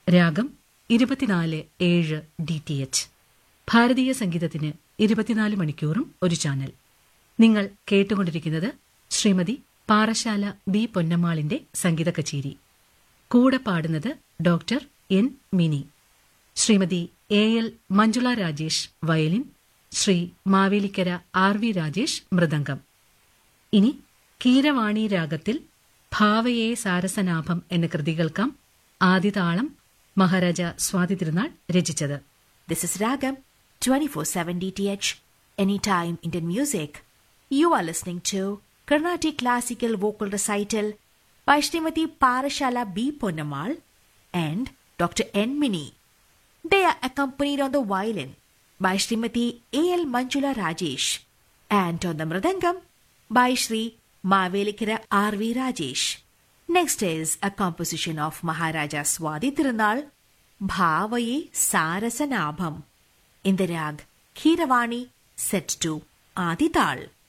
രാഗം ഇരുപത്തിനാല് ഏഴ് ഡി ടി എച്ച് ഭാരതീയ സംഗീതത്തിന് ഇരുപത്തിനാല് മണിക്കൂറും ഒരു ചാനൽ നിങ്ങൾ കേട്ടുകൊണ്ടിരിക്കുന്നത് ശ്രീമതി പാറശാല ബി പൊന്നമ്മാളിന്റെ സംഗീത കച്ചേരി കൂടെ പാടുന്നത് doctor N Mini Shrimathi A L Manjula Rajesh violin Shri Mavelikkara R V Rajesh mridangam ഇനി കീരവാണി രാഗത്തിൽ ഭാവയെ സാരസനാഭം എന്ന കൃതി കേൾക്കാം ആദിതാളം മഹാരാജ സ്വാതി തിരുനാൾ രചിച്ചത് This is Ragam 24/7 DTH Anytime Indian Music. You are listening to Carnatic Classical Vocal Recital by Srimati Parashala B. Ponnamal and Dr. N. Mini. They are accompanied on the violin by Srimati A. L. Manjula Rajesh and on the mridangam by Sri Mavelikara R. V. Rajesh. Next is a composition of Maharaja Swadi Tirunal, Bhavaye Sarasanabham, in the rag Khiravani set to Adital.